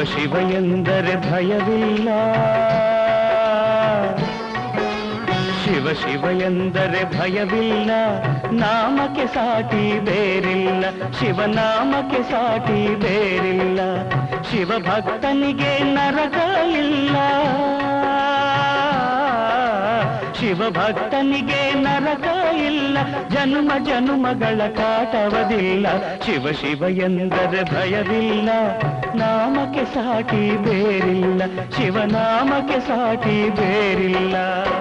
ಶಿವ ಎಂದರೆ ಭಯವಿಲ್ಲ ಶಿವ ಶಿವ ಎಂದರೆ ಭಯವಿಲ್ಲ ನಾಮಕ್ಕೆ ಸಾಟಿ ಬೇರಿಲ್ಲ ಶಿವನಾಮಕ್ಕೆ ಸಾಟಿ ಬೇರಿಲ್ಲ ಶಿವ ಭಕ್ತನಿಗೆ ನರಕ ಇಲ್ಲ ಶಿವ ಭಕ್ತನಿಗೆ ನರಕ ಇಲ್ಲ ಜನ್ಮ ಜನ್ಮಗಳ ಕಾಟವದಿಲ್ಲ ಶಿವ ಶಿವ ಎಂದರೆ ಭಯವಿಲ್ಲ ನಾಮಕ್ಕೆ ಸಾಟಿ ಬೇರಿಲ್ಲ ಶಿವನಾಮಕ್ಕೆ ಸಾಟಿ ಬೇರಿಲ್ಲ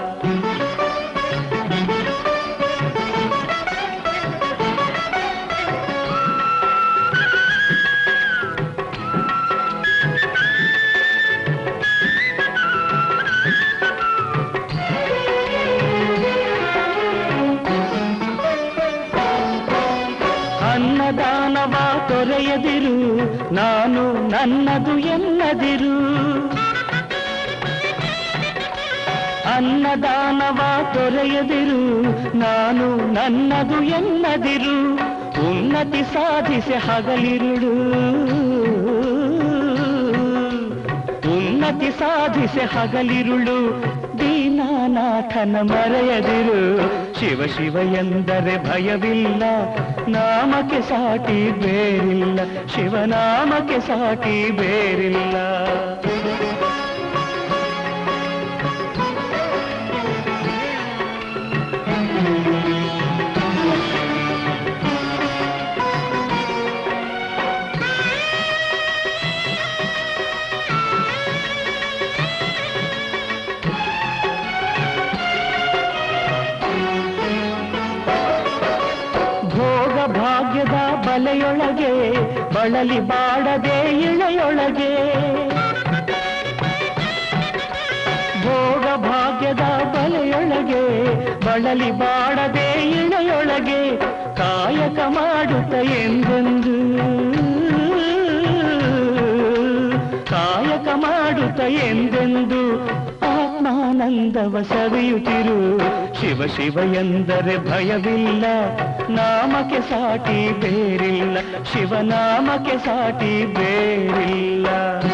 ಅನ್ನದಾನವ ತೊರೆಯದಿರು ನಾನು ನನ್ನದು ಎನ್ನದಿರು ಅನ್ನದಾನವ ತೊರೆಯದಿರು ನಾನು ನನ್ನದು ಎನ್ನದಿರು ಉನ್ನತಿ ಸಾಧಿಸಿ ಹಗಲಿರುಳು ಉನ್ನತಿ ಸಾಧಿಸಿ ಹಗಲಿರುಳು ದೀನಾನಾಥನ ಮರೆಯದಿರು ಶಿವ ಶಿವ ಎಂದರೆ ಭಯವಿಲ್ಲ ನಾಮಕ್ಕೆ ಸಾಟಿ ಬೇರಿಲ್ಲ ಶಿವನಾಮಕ್ಕೆ ಸಾಟಿ ಬೇರಿಲ್ಲ ಭೋಗ ಭಾಗ್ಯದ ಬಲೆಯೊಳಗೆ ಬಳಲಿ ಬಾಡದೆ ಇಳೆಯೊಳಗೆ ಭೋಗ ಭಾಗ್ಯದ ಬಲೆಯೊಳಗೆ ಬಳಲಿ ಬಾಡದೆ ಇಳೆಯೊಳಗೆ ಕಾಯಕ ಮಾಡುತ್ತ ಎಂದೆಂದು ಕಾಯಕ ಮಾಡುತ್ತ ಎಂದೆಂದು ಆತ್ಮಾನಂದವ ಸವಿಯುತ್ತಿರು ಶಿವ ಶಿವ ಎಂದರೆ ಭಯವಿಲ್ಲ ನಾಮಕ್ಕೆ ಸಾಟಿ ಬೇರಿಲ್ಲ ಶಿವನಾಮಕ್ಕೆ ಸಾಟಿ ಬೇರಿಲ್ಲ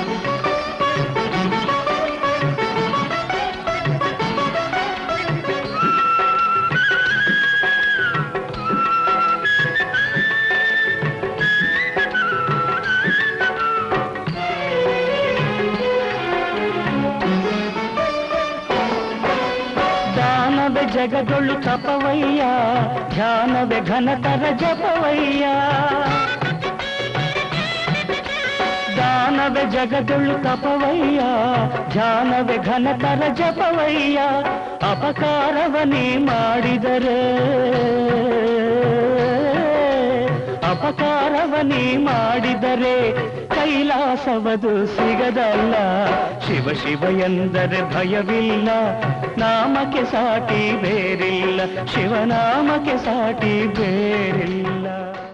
ದಾನವೇ ಜಗದೊಳು ತಪವಯ್ಯ ಧ್ಯಾನವೇ ಘನತರ ಜಪವಯ್ಯ ದಾನವೇ ಜಗದೊಳು ತಪವಯ್ಯ ಧ್ಯಾನವೇ ಘನತರ ಜಪವಯ್ಯ ಅಪಕಾರವನೇ ಮಾಡಿದರೆ ಅಪಕಾರವನೇ ಮಾಡಿದರೆ ಕೈಲಾಸವದು ಸಿಗದಲ್ಲ ಶಿವ ಶಿವ ಎಂದರೆ ಭಯವಿಲ್ಲ ನಾಮಕ್ಕೆ ಸಾಟಿ ಬೇರಿಲ್ಲ ಶಿವನಾಮಕ್ಕೆ ಸಾಟಿ ಬೇರಿಲ್ಲ